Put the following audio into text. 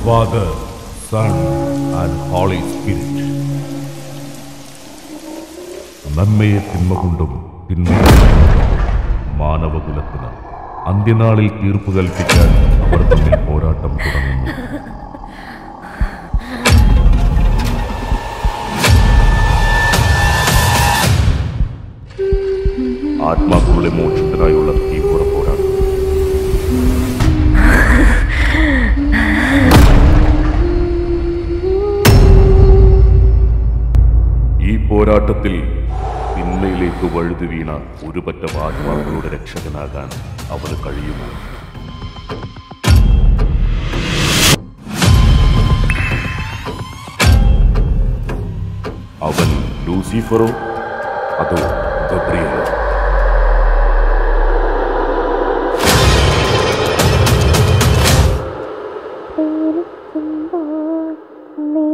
Father, Son, and Holy Spirit. നന്മയെ തിന്മ കൊണ്ടും തിന്മയെ മാനവകുലത്തിന് അന്ത്യനാളിൽ തീർപ്പ് കൽപ്പിക്കാൻ അവർ തമ്മിൽ പോരാട്ടം തുടങ്ങുന്നു ആത്മാക്കളുടെ മോക്ഷത്തിനായുള്ള തീവ്ര പോരാട്ടം ഈ പോരാട്ടത്തിൽ തിന്മയിലേക്ക് വഴുതി വീണ ഒരു പറ്റം ആത്മാക്കളുടെ രക്ഷകനാകാൻ അവന് കഴിയുമോ അവൻ ലൂസിഫറോ അതോ ഗബ്രിയലോ പേടിക്കുമ്പോൾ നീ